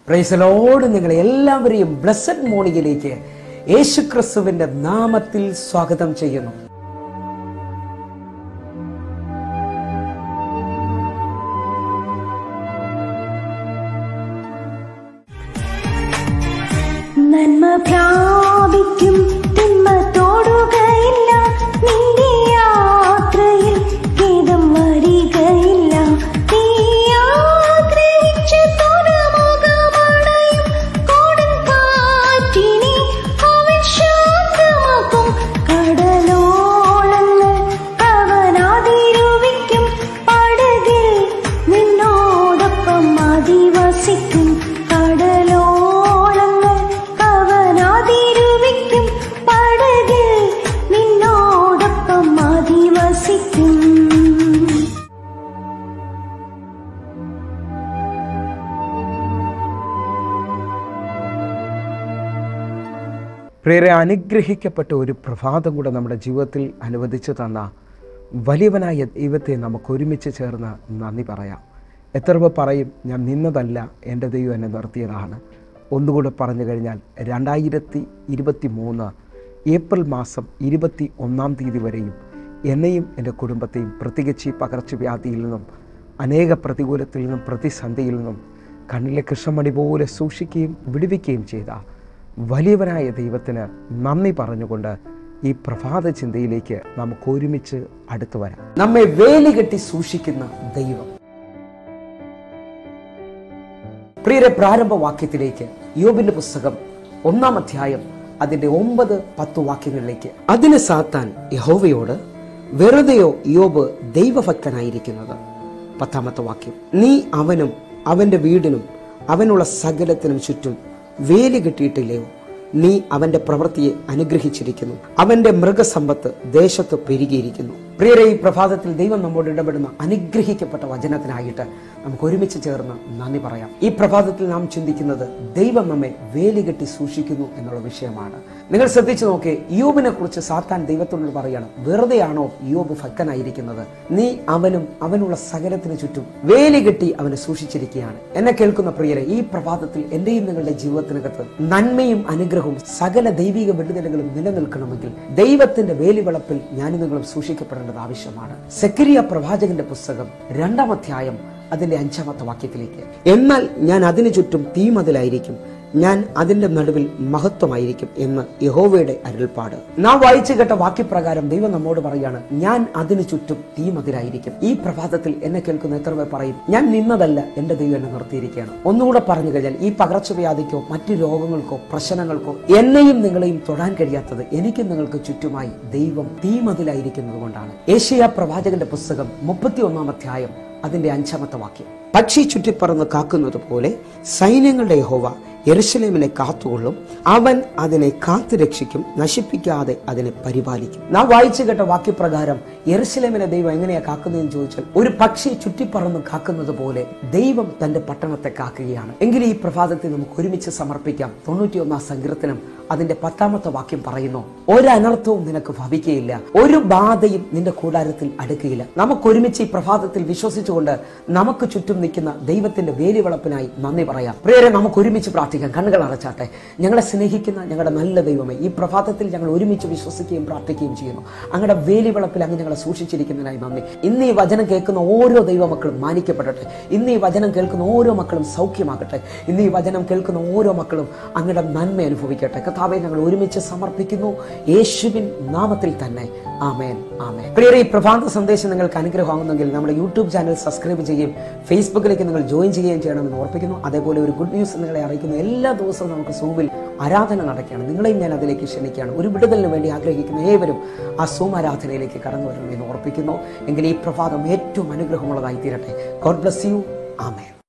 പ്രൈസലോട് നിങ്ങളെ എല്ലാവരെയും ബ്ലസ്സഡ് മോർണിംഗിലേക്ക് യേശുക്രിസ്തുവിന്റെ നാമത്തിൽ സ്വാഗതം ചെയ്യുന്നു നന്മ പ്രാപിക്കും തിന്മ തോടുകയില്ല നിന്റെ യാത്രയിൽ ഖേദം വരികയില്ല നീ ആഗ്രഹിച്ച തുറമുഖമടയും കൊടും കാറ്റിനെ അവൻ ശാന്തമാക്കും കടലോളങ്ങൾ അവൻ അതിരുവിക്കും പടകിൽ നിന്നോടൊപ്പം അധിവസിക്കും കടലോളങ്ങൾ അവൻ അതിരുവിക്കും പടകിൽ നിന്നോടൊപ്പം അധിവസിക്കും പ്രിയരെ അനുഗ്രഹിക്കപ്പെട്ട ഒരു പ്രഭാതം കൂടെ നമ്മുടെ ജീവിതത്തിൽ അനുവദിച്ചു തന്ന വലിയവനായ ദൈവത്തെ നമുക്ക് ഒരുമിച്ച് ചേർന്ന് നന്ദി പറയാം എത്ര പേർ പറയും ഞാൻ നിന്നതല്ല എൻ്റെ ദൈവം എന്നെ നിർത്തിയതാണ് ഒന്നുകൂടെ പറഞ്ഞു കഴിഞ്ഞാൽ രണ്ടായിരത്തി ഇരുപത്തി മൂന്ന് ഏപ്രിൽ മാസം ഇരുപത്തി ഒന്നാം തീയതി വരെയും എന്നെയും എൻ്റെ കുടുംബത്തെയും പ്രത്യേകിച്ച് ഈ പകർച്ചവ്യാധിയിൽ നിന്നും അനേക പ്രതികൂലത്തിൽ നിന്നും പ്രതിസന്ധിയിൽ നിന്നും കണ്ണിലെ കൃഷ്ണമണി പോലെ സൂക്ഷിക്കുകയും വിടുവിക്കുകയും ചെയ്ത വലിയവനായ ദൈവത്തിന് നന്ദി പറഞ്ഞുകൊണ്ട് ഈ പ്രഭാത ചിന്തയിലേക്ക് നമുക്ക് ഒരുമിച്ച് അടുത്തു വരാം നമ്മെ വേലി കെട്ടി സൂക്ഷിക്കുന്ന ദൈവം പ്രിയരെ പ്രാരംഭ വാക്യത്തിലേക്ക് യോബിന്റെ പുസ്തകം ഒന്നാം അധ്യായം അതിന്റെ ഒമ്പത് പത്ത് വാക്യങ്ങളിലേക്ക് അതിന് സാത്താൻ യഹോവയോട് വെറുതെയോ യോബ് ദൈവഭക്തനായിരിക്കുന്നത് പത്താമത്തെ വാക്യം നീ അവനും അവന്റെ വീടിനും അവനുള്ള സകലത്തിനും ചുറ്റും വേലി കെട്ടിയിട്ടില്ലയോ നീ അവന്റെ പ്രവൃത്തിയെ അനുഗ്രഹിച്ചിരിക്കുന്നു അവന്റെ മൃഗസമ്പത്ത് ദേശത്ത് പെരുകിയിരിക്കുന്നു പ്രിയരെ ഈ പ്രഭാതത്തിൽ ദൈവം നമ്മോട് ഇടപെടുന്ന അനുഗ്രഹിക്കപ്പെട്ട വചനത്തിനായിട്ട് നമുക്ക് ഒരുമിച്ച് ചേർന്ന് നന്ദി പറയാം ഈ പ്രഭാതത്തിൽ നാം ചിന്തിക്കുന്നത് ദൈവം നമ്മെ വേലി കെട്ടി സൂക്ഷിക്കുന്നു എന്നുള്ള വിഷയമാണ് നിങ്ങൾ ശ്രദ്ധിച്ചു നോക്കേ യോബിനെ കുറിച്ച് സാത്താൻ ദൈവത്തോട് പറയണം വെറുതെയാണോ യോബ് ഭക്തനായിരിക്കുന്നത് നീ അവനും അവനുള്ള സകലത്തിന് ചുറ്റും വേലി കെട്ടി അവനെ സൂക്ഷിച്ചിരിക്കുകയാണ് എന്നെ കേൾക്കുന്ന പ്രിയരെ ഈ പ്രഭാതത്തിൽ എന്റെയും നിങ്ങളുടെ ജീവിതത്തിനകത്ത് നന്മയും അനുഗ്രഹവും സകല ദൈവിക വിടുതലുകളും നിലനിൽക്കണമെങ്കിൽ ദൈവത്തിന്റെ വേലിവളപ്പിൽ ഞാനും നിങ്ങളും സൂക്ഷിക്കപ്പെടേണ്ടത് ആവശ്യമാണ് സെക്കരിയ പ്രവാചകന്റെ പുസ്തകം രണ്ടാം അധ്യായം അതിന്റെ അഞ്ചാമത്തെ വാക്യത്തിലേക്ക് എന്നാൽ ഞാൻ അതിനു ചുറ്റും തീമതിലായിരിക്കും ഞാൻ അതിന്റെ നടുവിൽ മഹത്വമായിരിക്കും എന്ന് യഹോവയുടെ അരുൾപ്പാട് നാം വായിച്ചു കേട്ട വാക്യപ്രകാരം ദൈവം നമ്മോട് പറയാണ് ഞാൻ അതിനു ചുറ്റും തീമതിലായിരിക്കും ഈ പ്രഭാതത്തിൽ എന്നെ കേൾക്കുന്ന എത്ര പേർ പറയും ഞാൻ നിന്നതല്ല എന്റെ ദൈവം എന്നെ നിർത്തിയിരിക്കുകയാണ് ഒന്നുകൂടെ പറഞ്ഞു കഴിഞ്ഞാൽ ഈ പകർച്ചവ്യാധിക്കോ മറ്റു രോഗങ്ങൾക്കോ പ്രശ്നങ്ങൾക്കോ എന്നെയും നിങ്ങളെയും തൊടാൻ കഴിയാത്തത് എനിക്കും നിങ്ങൾക്ക് ചുറ്റുമായി ദൈവം തീമതിലായിരിക്കുന്നത് കൊണ്ടാണ് ഏഷ്യ പ്രവാചകന്റെ പുസ്തകം മുപ്പത്തി ഒന്നാം അധ്യായം അതിന്റെ അഞ്ചാമത്തെ വാക്യം പക്ഷി ചുറ്റിപ്പറന്ന് കാക്കുന്നത് പോലെ സൈന്യങ്ങളുടെ യഹോവ യെരുശലേമിനെ കാത്തുകൊള്ളും അവൻ അതിനെ കാത്തു രക്ഷിക്കും നശിപ്പിക്കാതെ അതിനെ പരിപാലിക്കും നാം വായിച്ചു കേട്ട വാക്യപ്രകാരം യെരുശലേമിനെ ദൈവം എങ്ങനെയാ കാക്കുന്നതെന്ന് ചോദിച്ചാൽ ഒരു പക്ഷി ചുറ്റിപ്പറന്ന് കാക്കുന്നത് പോലെ ദൈവം തന്റെ പട്ടണത്തെ കാക്കുകയാണ് എങ്കിൽ ഈ പ്രഭാതത്തെ നമുക്ക് ഒരുമിച്ച് സമർപ്പിക്കാം തൊണ്ണൂറ്റിയൊന്നാം സങ്കീർത്തനം അതിന്റെ പത്താമത്തെ വാക്യം പറയുന്നു ഒരനർത്ഥവും നിനക്ക് ഭവിക്കുകയില്ല ഒരു ബാധയും നിന്റെ കൂടാരത്തിൽ അടുക്കുകയില്ല നമുക്ക് ഒരുമിച്ച് ഈ പ്രഭാതത്തിൽ വിശ്വസിച്ചുകൊണ്ട് നമുക്ക് ചുറ്റും നിൽക്കുന്ന ദൈവത്തിന്റെ വേലിവളപ്പിനായി നന്ദി പറയാം പ്രിയരെ നമുക്ക് ഒരുമിച്ച് പ്രാർത്ഥിക്കാം കണ്ണുകൾ അടച്ചാട്ടെ ഞങ്ങളെ സ്നേഹിക്കുന്ന ഞങ്ങളുടെ നല്ല ദൈവമേ ഈ പ്രഭാതത്തിൽ ഞങ്ങൾ ഒരുമിച്ച് വിശ്വസിക്കുകയും പ്രാർത്ഥിക്കുകയും ചെയ്യുന്നു അങ്ങയുടെ വേലിവളപ്പിൽ അങ്ങ് ഞങ്ങളെ സൂക്ഷിച്ചിരിക്കുന്നതിനായി നന്ദി ഇന്ന് ഈ വചനം കേൾക്കുന്ന ഓരോ ദൈവമക്കളും മാനിക്കപ്പെടട്ടെ ഇന്ന് ഈ വചനം കേൾക്കുന്ന ഓരോ മക്കളും സൗഖ്യമാകട്ടെ ഇന്ന് ഈ വചനം കേൾക്കുന്ന ഓരോ മക്കളും അങ്ങയുടെ നന്മ അനുഭവിക്കട്ടെ കഥാവെ ഞങ്ങൾ ഒരുമിച്ച് സമർപ്പിക്കുന്നു യേശുവിൻ നാമത്തിൽ തന്നെ ആമേൻ ആമേൻ പ്രിയരെ ഈ പ്രഭാത സന്ദേശം നിങ്ങൾക്ക് അനുഗ്രഹമാകുന്നെങ്കിൽ നമ്മുടെ യൂട്യൂബ് ചാനൽ സബ്സ്ക്രൈബ് ചെയ്യുകയും ഫേസ്ബുക്കിലേക്ക് നിങ്ങൾ ജോയിൻ ചെയ്യുകയും ചെയ്യണമെന്ന് ഓർപ്പിക്കുന്നു അതേപോലെ ഒരു ഗുഡ് ന്യൂസ് നിങ്ങളെ അറിയിക്കുന്നു എല്ലാ ദിവസവും നമുക്ക് സൂമിൽ ആരാധന നടക്കുകയാണ് നിങ്ങളെയും ഞാൻ അതിലേക്ക് ക്ഷണിക്കുകയാണ് ഒരു വിടുതലിന് വേണ്ടി ആഗ്രഹിക്കുന്ന ഏവരും ആ സൂം ആരാധനയിലേക്ക് കടന്നു വരണമെന്ന് ഓർപ്പിക്കുന്നു എങ്കിൽ ഈ പ്രഭാതം ഏറ്റവും അനുഗ്രഹമുള്ളതായി തീരട്ടെ ഗോഡ് ബ്ലസ് യു ആമേൻ